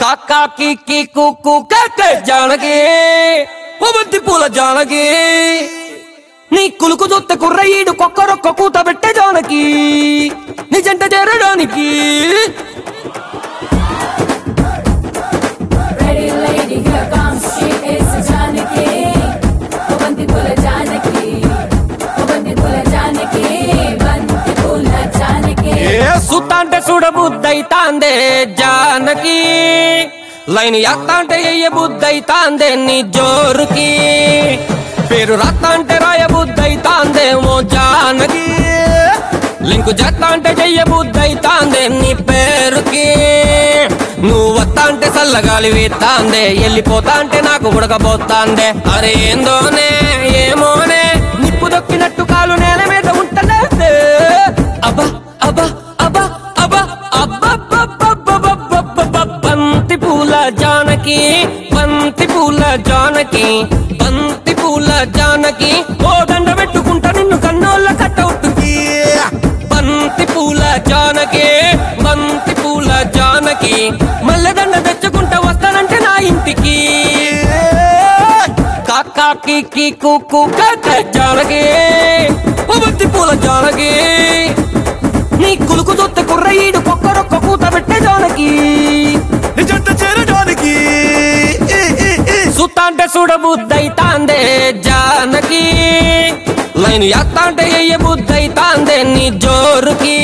కాకా కిక్కి కుక్కు కక్కే జానకి ఓ బంతి పూల జానకి నీ కులుకు జొత్త కుర్రయ్యడు కొక్కరొక్క కూత పెట్టే జానకి నీ జంట చేరడానికి Ready lady, here comes she is Janaki. Banti pula Janaki. Banti pula Janaki. Banti pula Janaki. ఏ సుత్త అంటే చూడబుద్దైతాందే జానకి లైన్ ఎత్త అంటే ఎయ్య బుద్దైతాందే నీ జోరుకి పేరు రత్త అంటే రాయ బుద్దైతాందే ఓ జానకి లింకు జత్త అంటే చెయ్య బుద్దైతాందే నీ పేరుకి నువ్వు వత్తా అంటే చల్లగాలి వీస్తాందే వెళ్ళిపోతా అంటే నాకు ఉడకబోతాందే అరే ఏందోనే ఏమోనే నిప్పు దొక్కినట్టు కాలు నేల మీద ఉంటలేదే అబ్బా అబ్బా అబ్బా అబ్బా అబ్బా బంతి పూల జానకి బంతి పూల జానకి బంతి పూల జానకి ఓ దండ పెట్టుకుంటా నిన్ను కన్నోళ్ళ కట్టవుట్టుకి బంతి పూల జానకి బంతి పూల జానకి మల్లె దండ తెచ్చుకుంటా వస్తానంటే నా ఇంటికి కాకా కిక్కి కుక్కు కక్క జానకి ఓ బంతి పూల జానకి నీ కులుకు జొత్త కుర్రయ్యడు కొక్కరొక్క కూత పెట్టే జానకి నిజంత చేరడానికి ఈ, ఈ, ఈ. సుత్త అంటే చూడబుద్దైతాందే జానకి లైన్ ఎత్త అంటే ఎయ్య బుద్దైతాందే నీ జోరుకి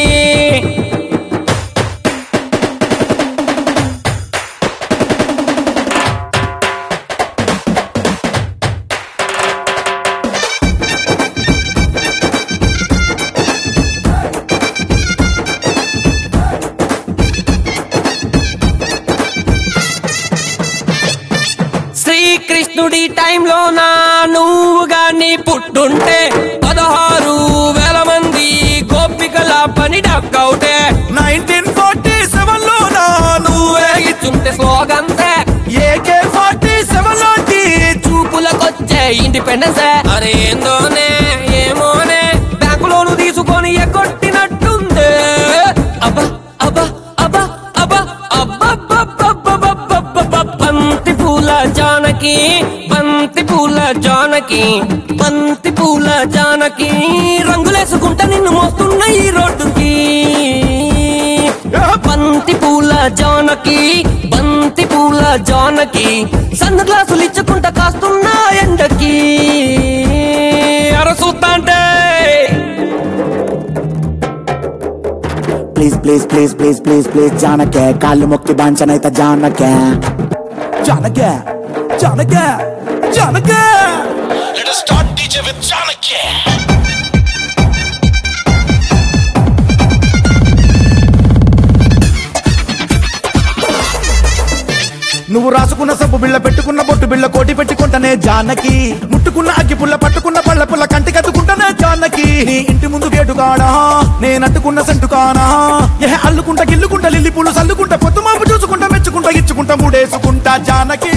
శ్రీకృష్ణుడి టైంలో నా నువ్వు గాని పుట్టుంటే పదహారు వేల మంది గోపికల పని డక్కవుటే 1947 లో నా నువ్వే ఇచ్చుంటే స్లోగన్సే ఏకే ఫార్టీ సెవెన్ లోటి చూపులకొచ్చే ఇండిపెండెన్స్ అరే ఏందోనే ఏమోనే బ్యాంకులోను తీసుకొని ఎగ్గొట్టినట్టుందే అబ్బా అబ్బా అబ్బా అబ్బా అబ్బా బంతి పూల జానకి బంతి పూల జానకి బంతి పూల జానకి రంగులేసుకుంటా నిన్ను మోస్తున్న ఈ రోడ్డుకి బంతి పూల జానకి బంతి పూల జానకి సన్న గ్లాసులు ఇచ్చుకుంటా కాస్తున్నా ఎండకి అరసూత్తాంటే please please please please please please జానకే కాళ్ళు మొక్కి బాంచనైతే జానకే జానకే జానకే జానకే Let us start DJ with Janaki. నువ్వు రాసుకున్న సబ్బు బిళ్ళ పెట్టుకున్న బొట్టు బిళ్ళ కోటి పెట్టుకుంటానే జానకి ముట్టుకున్న అగ్గి పుల్ల పట్టుకున్న పళ్ళ పుల్ల కంటి కత్తుకుంటానే జానకి నీ ఇంటి ముందు గేటు కాడా నేనట్టుకున్న సెంటు కానా ఏ అల్లుకుంటా గిల్లుకుంటా లిల్లి పూలు సల్లుకుంటా పొద్దు మాపు చూసుకుంటా మెచ్చుకుంటా ఇచ్చుకుంటా మూడేసుకుంటా జానకి